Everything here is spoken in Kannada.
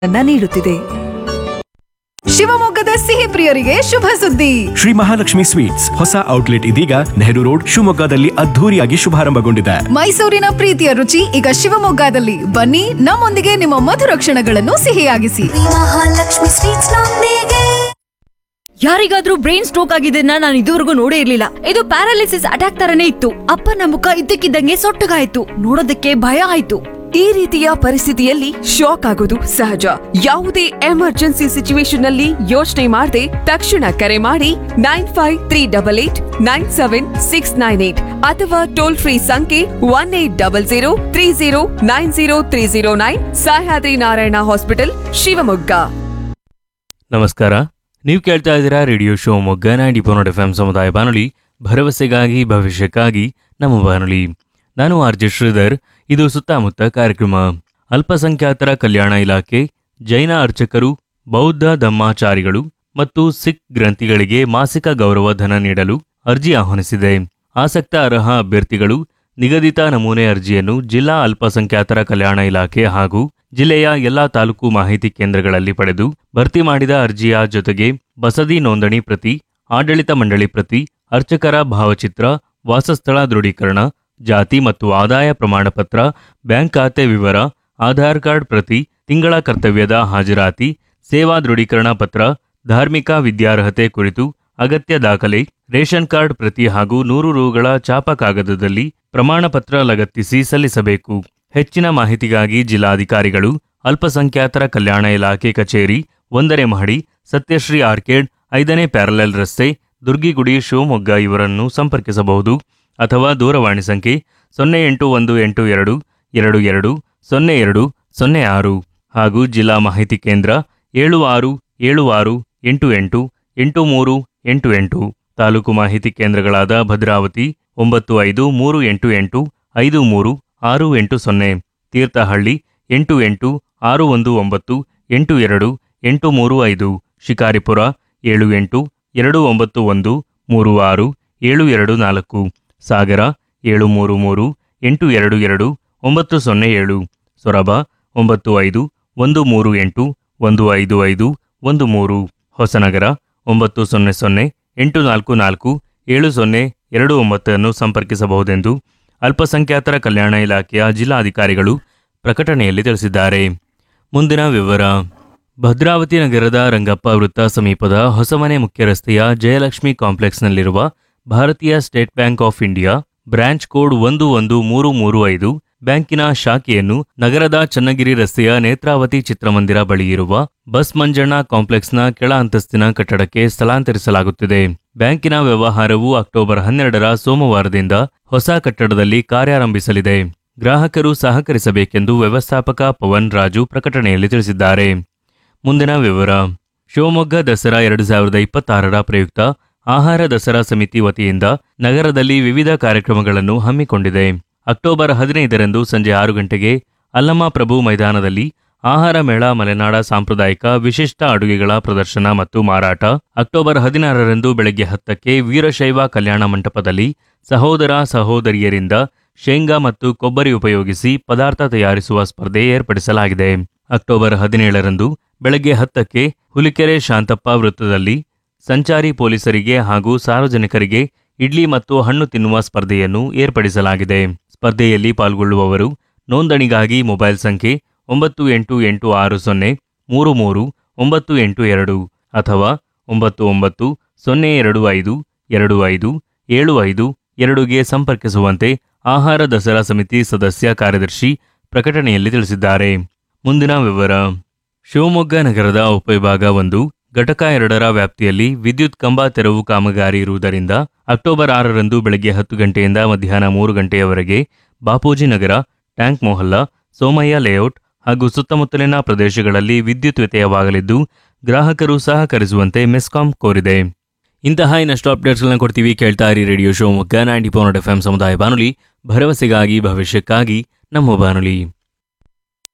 ಅನ್ನ ನೀಡುತ್ತಿದೆ ಶಿವಮೊಗ್ಗದ ಸಿಹಿ ಪ್ರಿಯರಿಗೆ ಶುಭ ಸುದ್ದಿ ಶ್ರೀ ಮಹಾಲಕ್ಷ್ಮಿ ಸ್ವೀಟ್ಸ್ ಹೊಸ ಔಟ್ಲೆಟ್ ಇದೀಗ ನೆಹರು ರೋಡ್ ಶಿವಮೊಗ್ಗದಲ್ಲಿ ಅದ್ಧೂರಿಯಾಗಿ ಶುಭಾರಂಭಗೊಂಡಿದೆ ಮೈಸೂರಿನ ಪ್ರೀತಿಯ ರುಚಿ ಈಗ ಶಿವಮೊಗ್ಗದಲ್ಲಿ ಬನ್ನಿ ನಮ್ಮೊಂದಿಗೆ ನಿಮ್ಮ ಮಧುರ ಕ್ಷಣಗಳನ್ನು ಸಿಹಿಯಾಗಿಸಿ ಮಹಾಲಕ್ಷ್ಮಿ ಸ್ವೀಟ್ಸ್ ನೊಂದಿಗೆ ಯಾರಿಗಾದ್ರೂ ಬ್ರೈನ್ ಸ್ಟ್ರೋಕ್ ಆಗಿದ್ದನ್ನ ನಾನು ಇದುವರೆಗೂ ನೋಡೇ ಇರ್ಲಿಲ್ಲ ಇದು ಪ್ಯಾರಾಲಿಸಿಸ್ ಅಟ್ಯಾಕ್ ತರನೇ ಇತ್ತು ಅಪ್ಪನ ಮುಖ ಇದ್ದಕ್ಕಿದ್ದಂಗೆ ಸೊಟ್ಟಗಾಯ್ತು ನೋಡೋದಕ್ಕೆ ಭಯ ಆಯ್ತು ಈ ರೀತಿಯ ಪರಿಸ್ಥಿತಿಯಲ್ಲಿ ಶಾಕ್ ಆಗೋದು ಸಹಜ ಯಾವುದೇ ಎಮರ್ಜೆನ್ಸಿ ಸಿಚುವೇಶನ್ ನಲ್ಲಿ ಯೋಚನೆ ಮಾಡದೆ ತಕ್ಷಣ ಕರೆ ಮಾಡಿ nine five three double eight nine seven six nine eight ಅಥವಾ ಟೋಲ್ ಫ್ರೀ ಸಂಖ್ಯೆ one eight double zero three zero nine zero three zero nine Sahyadri Narayana hospital Shivamogga ನಮಸ್ಕಾರ ನೀವು ಕೇಳ್ತಾ ಇದ್ದೀರಾ radio Shivamogga ninety point F M ಸಮುದಾಯ ಬಾನುಲಿ ಭರವಸೆಗಾಗಿ ಭವಿಷ್ಯಕ್ಕಾಗಿ ನಮ್ಮ ಬಾನುಲಿ ನಾನು ಆರ್ ಜೆ ಶ್ರೀಧರ್ ಇದು ಸುತ್ತಮುತ್ತ ಕಾರ್ಯಕ್ರಮ ಅಲ್ಪಸಂಖ್ಯಾತರ ಕಲ್ಯಾಣ ಇಲಾಖೆ ಜೈನ ಅರ್ಚಕರು ಬೌದ್ಧ ಧಮ್ಮಾಚಾರಿಗಳು ಮತ್ತು ಸಿಖ್ ಗ್ರಂಥಿಗಳಿಗೆ ಮಾಸಿಕ ಗೌರವ ಧನ ನೀಡಲು ಅರ್ಜಿ ಆಹ್ವಾನಿಸಿದೆ ಆಸಕ್ತ ಅರ್ಹ ಅಭ್ಯರ್ಥಿಗಳು ನಿಗದಿತ ನಮೂನೆ ಅರ್ಜಿಯನ್ನು ಜಿಲ್ಲಾ ಅಲ್ಪಸಂಖ್ಯಾತರ ಕಲ್ಯಾಣ ಇಲಾಖೆ ಹಾಗೂ ಜಿಲ್ಲೆಯ ಎಲ್ಲಾ ತಾಲೂಕು ಮಾಹಿತಿ ಕೇಂದ್ರಗಳಲ್ಲಿ ಪಡೆದು ಭರ್ತಿ ಮಾಡಿದ ಅರ್ಜಿಯ ಜೊತೆಗೆ ಬಸದಿ ನೋಂದಣಿ ಪ್ರತಿ ಆಡಳಿತ ಮಂಡಳಿ ಪ್ರತಿ ಅರ್ಚಕರ ಭಾವಚಿತ್ರ ವಾಸಸ್ಥಳ ದೃಢೀಕರಣ ಜಾತಿ ಮತ್ತು ಆದಾಯ ಪ್ರಮಾಣ ಪತ್ರ ಬ್ಯಾಂಕ್ ಖಾತೆ ವಿವರ ಆಧಾರ್ ಕಾರ್ಡ್ ಪ್ರತಿ ತಿಂಗಳ ಕರ್ತವ್ಯದ ಹಾಜರಾತಿ ಸೇವಾ ದೃಢೀಕರಣ ಪತ್ರ ಧಾರ್ಮಿಕ ವಿದ್ಯಾರ್ಹತೆ ಕುರಿತು ಅಗತ್ಯ ದಾಖಲೆ ರೇಷನ್ ಕಾರ್ಡ್ ಪ್ರತಿ ಹಾಗೂ ನೂರು ರೂಗಳ ಚಾಪ ಕಾಗದದಲ್ಲಿ ಪ್ರಮಾಣ ಪತ್ರ ಲಗತ್ತಿಸಿ ಸಲ್ಲಿಸಬೇಕು ಹೆಚ್ಚಿನ ಮಾಹಿತಿಗಾಗಿ ಜಿಲ್ಲಾಧಿಕಾರಿಗಳು ಅಲ್ಪಸಂಖ್ಯಾತರ ಕಲ್ಯಾಣ ಇಲಾಖೆ ಕಚೇರಿ ಒಂದನೇ ಮಹಡಿ ಸತ್ಯಶ್ರೀ ಆರ್ಕೇಡ್ ಐದನೇ ಪ್ಯಾರಲೆಲ್ ರಸ್ತೆ ದುರ್ಗಿಗುಡಿ ಶಿವಮೊಗ್ಗ ಇವರನ್ನು ಸಂಪರ್ಕಿಸಬಹುದು ಅಥವಾ ದೂರವಾಣಿ ಸಂಖ್ಯೆ ಸೊನ್ನೆ ಎಂಟು ಒಂದು ಎಂಟು ಎರಡು ಎರಡು ಎರಡು ಸೊನ್ನೆ ಎರಡು ಸೊನ್ನೆ ಆರು ಹಾಗೂ ಜಿಲ್ಲಾ ಮಾಹಿತಿ ಕೇಂದ್ರ ಏಳು ಆರು ಏಳು ಆರು ಎಂಟು ಎಂಟು ಎಂಟು ಮೂರು ಎಂಟು ಎಂಟು ತಾಲೂಕು ಮಾಹಿತಿ ಕೇಂದ್ರಗಳಾದ ಭದ್ರಾವತಿ ಒಂಬತ್ತು ಐದು ಮೂರು ಎಂಟು ಎಂಟು ಐದು ಮೂರು ಆರು ಎಂಟು ಸೊನ್ನೆ ತೀರ್ಥಹಳ್ಳಿ ಎಂಟು ಎಂಟು ಆರು ಒಂದು ಒಂಬತ್ತು ಎಂಟು ಎರಡು ಎಂಟು ಮೂರು ಐದು ಶಿಕಾರಿಪುರ ಏಳು ಎಂಟು ಎರಡು ಒಂಬತ್ತು ಒಂದು ಮೂರು ಆರು ಏಳು ಎರಡು ನಾಲ್ಕು ಸಾಗರ ಏಳು ಮೂರು ಮೂರು ಎಂಟು ಎರಡು ಎರಡು ಒಂಬತ್ತು ಸೊನ್ನೆ ಏಳು ಸೊರಬ ಒಂಬತ್ತು ಐದು ಒಂದು ಮೂರು ಎಂಟು ಒಂದು ಐದು ಐದು ಒಂದು ಮೂರು ಹೊಸನಗರ ಒಂಬತ್ತು ಸೊನ್ನೆ ಸೊನ್ನೆ ಎಂಟು ನಾಲ್ಕು ನಾಲ್ಕು ಏಳು ಸೊನ್ನೆ ಎರಡು ಒಂಬತ್ತನ್ನು ಸಂಪರ್ಕಿಸಬಹುದೆಂದು ಅಲ್ಪಸಂಖ್ಯಾತರ ಕಲ್ಯಾಣ ಇಲಾಖೆಯ ಜಿಲ್ಲಾಧಿಕಾರಿಗಳು ಪ್ರಕಟಣೆಯಲ್ಲಿ ತಿಳಿಸಿದ್ದಾರೆ ಮುಂದಿನ ವಿವರ ಭದ್ರಾವತಿ ನಗರದ ರಂಗಪ್ಪ ವೃತ್ತ ಸಮೀಪದ ಹೊಸಮನೆ ಮುಖ್ಯ ರಸ್ತೆಯ ಜಯಲಕ್ಷ್ಮಿ ಕಾಂಪ್ಲೆಕ್ಸ್ನಲ್ಲಿರುವ ಭಾರತೀಯ state bank of India branch code ಒಂದು ಒಂದು ಮೂರು ಮೂರು ಐದು ಬ್ಯಾಂಕಿನ ಶಾಖೆಯನ್ನು ನಗರದ ಚನ್ನಗಿರಿ ರಸ್ತೆಯ ನೇತ್ರಾವತಿ ಚಿತ್ರಮಂದಿರ ಬಳಿ ಇರುವ ಬಸ್ ಮಂಜಣ್ಣ ಕಾಂಪ್ಲೆಕ್ಸ್ನ ಕೆಳ ಅಂತಸ್ತಿನ ಕಟ್ಟಡಕ್ಕೆ ಸ್ಥಳಾಂತರಿಸಲಾಗುತ್ತಿದೆ ಬ್ಯಾಂಕಿನ ವ್ಯವಹಾರವು ಅಕ್ಟೋಬರ್ ಹನ್ನೆರಡರ ಸೋಮವಾರದಿಂದ ಹೊಸ ಕಟ್ಟಡದಲ್ಲಿ ಕಾರ್ಯಾರಂಭಿಸಲಿದೆ ಗ್ರಾಹಕರು ಸಹಕರಿಸಬೇಕೆಂದು ವ್ಯವಸ್ಥಾಪಕ ಪವನ್ ರಾಜು ಪ್ರಕಟಣೆಯಲ್ಲಿ ತಿಳಿಸಿದ್ದಾರೆ ಮುಂದಿನ ವಿವರ ಶಿವಮೊಗ್ಗ ದಸರಾ ಎರಡು ಸಾವಿರದ ಇಪ್ಪತ್ತಾರರ ಪ್ರಯುಕ್ತ ಆಹಾರ ದಸರಾ ಸಮಿತಿ ವತಿಯಿಂದ ನಗರದಲ್ಲಿ ವಿವಿಧ ಕಾರ್ಯಕ್ರಮಗಳನ್ನು ಹಮ್ಮಿಕೊಂಡಿದೆ ಅಕ್ಟೋಬರ್ ಹದಿನೈದರಂದು ಸಂಜೆ ಆರು ಗಂಟೆಗೆ ಅಲ್ಲಮ್ಮ ಪ್ರಭು ಮೈದಾನದಲ್ಲಿ ಆಹಾರ ಮೇಳ ಮಲೆನಾಡ ಸಾಂಪ್ರದಾಯಿಕ ವಿಶಿಷ್ಟ ಅಡುಗೆಗಳ ಪ್ರದರ್ಶನ ಮತ್ತು ಮಾರಾಟ ಅಕ್ಟೋಬರ್ ಹದಿನಾರರಂದು ಬೆಳಗ್ಗೆ ಹತ್ತಕ್ಕೆ ವೀರಶೈವ ಕಲ್ಯಾಣ ಮಂಟಪದಲ್ಲಿ ಸಹೋದರ ಸಹೋದರಿಯರಿಂದ ಶೇಂಗಾ ಮತ್ತು ಕೊಬ್ಬರಿ ಉಪಯೋಗಿಸಿ ಪದಾರ್ಥ ತಯಾರಿಸುವ ಸ್ಪರ್ಧೆ ಏರ್ಪಡಿಸಲಾಗಿದೆ ಅಕ್ಟೋಬರ್ ಹದಿನೇಳರಂದು ಬೆಳಗ್ಗೆ ಹತ್ತಕ್ಕೆ ಹುಲಿಕೆರೆ ಶಾಂತಪ್ಪ ವೃತ್ತದಲ್ಲಿ ಸಂಚಾರಿ ಪೊಲೀಸರಿಗೆ ಹಾಗೂ ಸಾರ್ವಜನಿಕರಿಗೆ ಇಡ್ಲಿ ಮತ್ತು ಹಣ್ಣು ತಿನ್ನುವ ಸ್ಪರ್ಧೆಯನ್ನು ಏರ್ಪಡಿಸಲಾಗಿದೆ ಸ್ಪರ್ಧೆಯಲ್ಲಿ ಪಾಲ್ಗೊಳ್ಳುವವರು ನೋಂದಣಿಗಾಗಿ ಮೊಬೈಲ್ ಸಂಖ್ಯೆ ಒಂಬತ್ತು ಎಂಟು ಎಂಟು ಆರು ಸೊನ್ನೆ ಮೂರು ಮೂರು ಒಂಬತ್ತು ಎಂಟು ಎರಡು ಅಥವಾ ಒಂಬತ್ತು ಒಂಬತ್ತು ಸೊನ್ನೆ ಎರಡು ಐದು ಎರಡು ಐದು ಏಳು ಐದು ಎರಡುಗೆ ಸಂಪರ್ಕಿಸುವಂತೆ ಆಹಾರ ದಸರಾ ಸಮಿತಿ ಸದಸ್ಯ ಕಾರ್ಯದರ್ಶಿ ಪ್ರಕಟಣೆಯಲ್ಲಿ ತಿಳಿಸಿದ್ದಾರೆ ಮುಂದಿನ ವಿವರ ಶಿವಮೊಗ್ಗ ನಗರದ ಉಪವಿಭಾಗ ಒಂದು ಘಟಕ ಎರಡರ ವ್ಯಾಪ್ತಿಯಲ್ಲಿ ವಿದ್ಯುತ್ ಕಂಬ ತೆರವು ಕಾಮಗಾರಿ ಇರುವುದರಿಂದ ಅಕ್ಟೋಬರ್ ಆರರಂದು ಬೆಳಗ್ಗೆ ಹತ್ತು ಗಂಟೆಯಿಂದ ಮಧ್ಯಾಹ್ನ ಮೂರು ಗಂಟೆಯವರೆಗೆ ಬಾಪೂಜಿ ನಗರ ಟ್ಯಾಂಕ್ ಮೊಹಲ್ಲಾ ಸೋಮಯ್ಯ ಲೇಔಟ್ ಹಾಗೂ ಸುತ್ತಮುತ್ತಲಿನ ಪ್ರದೇಶಗಳಲ್ಲಿ ವಿದ್ಯುತ್ ವ್ಯತ್ಯಯವಾಗಲಿದ್ದು ಗ್ರಾಹಕರು ಸಹಕರಿಸುವಂತೆ ಮೆಸ್ಕಾಂ ಕೋರಿದೆ ಇಂತಹ ಇನ್ನಷ್ಟು ಅಪ್ಡೇಟ್ಸ್ಗಳನ್ನ ಕೊಡ್ತೀವಿ ಕೇಳ್ತಾ ಇರಿ radio Shivamogga ninety four F M ಸಮುದಾಯ ಬಾನುಲಿ ಭರವಸೆಗಾಗಿ ಭವಿಷ್ಯಕ್ಕಾಗಿ ನಮ್ಮ ಬಾನುಲಿ